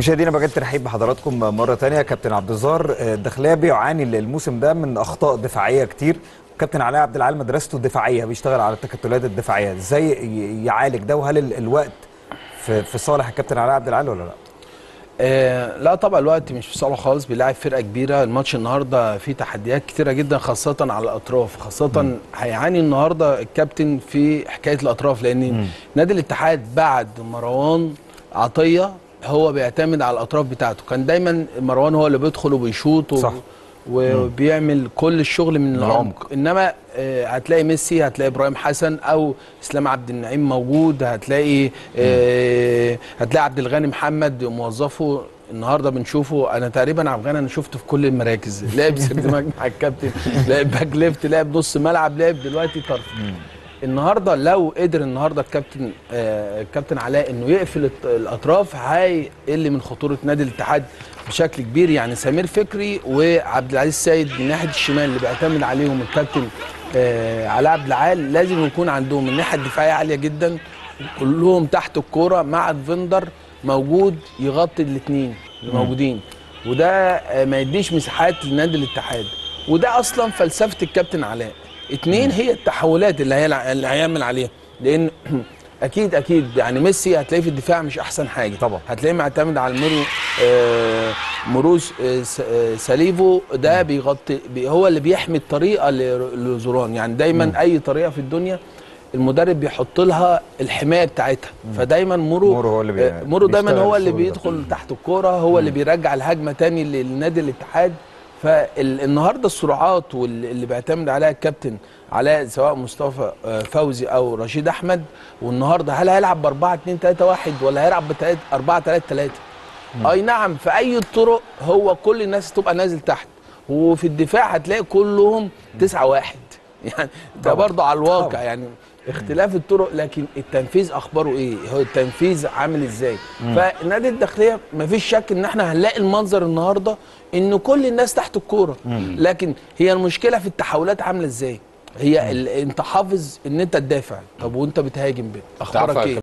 مشاهدينا بجد ترحيب بحضراتكم مره ثانيه كابتن عبد الظاهر الداخليه بيعاني الموسم ده من اخطاء دفاعيه كتير كابتن علاء عبد العال مدرسته الدفاعيه بيشتغل على التكتلات الدفاعيه ازاي يعالج ده وهل ال- الوقت في في صالح الكابتن علاء عبد العال ولا لا آه لا طبعا الوقت مش في صالحه خالص بيلاعب فرقه كبيره الماتش النهارده فيه تحديات كتيره جدا خاصه على الاطراف خاصه هيعاني النهارده الكابتن في حكايه الاطراف لان نادي الاتحاد بعد مروان عطيه هو بيعتمد على الاطراف بتاعته كان دايما مروان هو اللي بيدخل وبيشوط و- صح. وبيعمل كل الشغل من العمق. العمق انما آه، هتلاقي ميسي هتلاقي ابراهيم حسن او اسلام عبد النعيم موجود هتلاقي آه، هتلاقي عبد الغني محمد موظفه النهارده بنشوفه انا تقريبا عبد الغني انا شفته في كل المراكز لعب سيرتماج مع الكابتن لعب باك ليفت لعب نص ملعب لعب دلوقتي طرف النهارده لو قدر النهارده الكابتن آه الكابتن علاء انه يقفل الت- الاطراف هيقل من خطوره نادي الاتحاد بشكل كبير يعني سمير فكري وعبد العزيز السيد من ناحيه الشمال اللي بيعتمد عليهم الكابتن آه علاء عبد العال لازم يكون عندهم الناحيه الدفاعيه عاليه جدا كلهم تحت الكوره مع الفندر موجود يغطي الاثنين الموجودين وده آه، ما يديش مساحات لنادي الاتحاد وده اصلا فلسفه الكابتن علاء اتنين هي التحولات اللي هي اللي هيعمل عليها لان اكيد اكيد يعني ميسي هتلاقيه في الدفاع مش احسن حاجه طبعا. هتلاقيه معتمد على المرو آه مروز آه س- آه ساليفو ده بيغطي بي هو اللي بيحمي الطريقه ل- لزوران يعني دايما اي طريقه في الدنيا المدرب بيحط لها الحمايه بتاعتها فدايما مورو مورو هو اللي بي- آه، مورو دايما بيشتغل هو اللي الشغل ده. بيدخل تحت الكوره هو اللي بيرجع الهجمه تاني للنادي الاتحاد فالنهارده السرعات واللي بيعتمد عليها الكابتن علاء سواء مصطفى آه، فوزي او رشيد احمد والنهارده هل هيلعب ب 4 2 3 1 ولا هيلعب ب 4 3 3 اي نعم في اي الطرق هو كل الناس تبقى نازل تحت وفي الدفاع هتلاقي كلهم 9 1 يعني ده طبعا. برضه على الواقع طبعا. يعني اختلاف الطرق لكن التنفيذ اخباره ايه هو التنفيذ عامل ازاي فنادي الداخليه مفيش شك ان احنا هنلاقي المنظر النهارده ان كل الناس تحت الكوره لكن هي المشكله في التحولات عامله ازاي هي ال... انت حافظ ان انت تدافع طب وانت بتهاجم بيه اخبارك تعرف ايه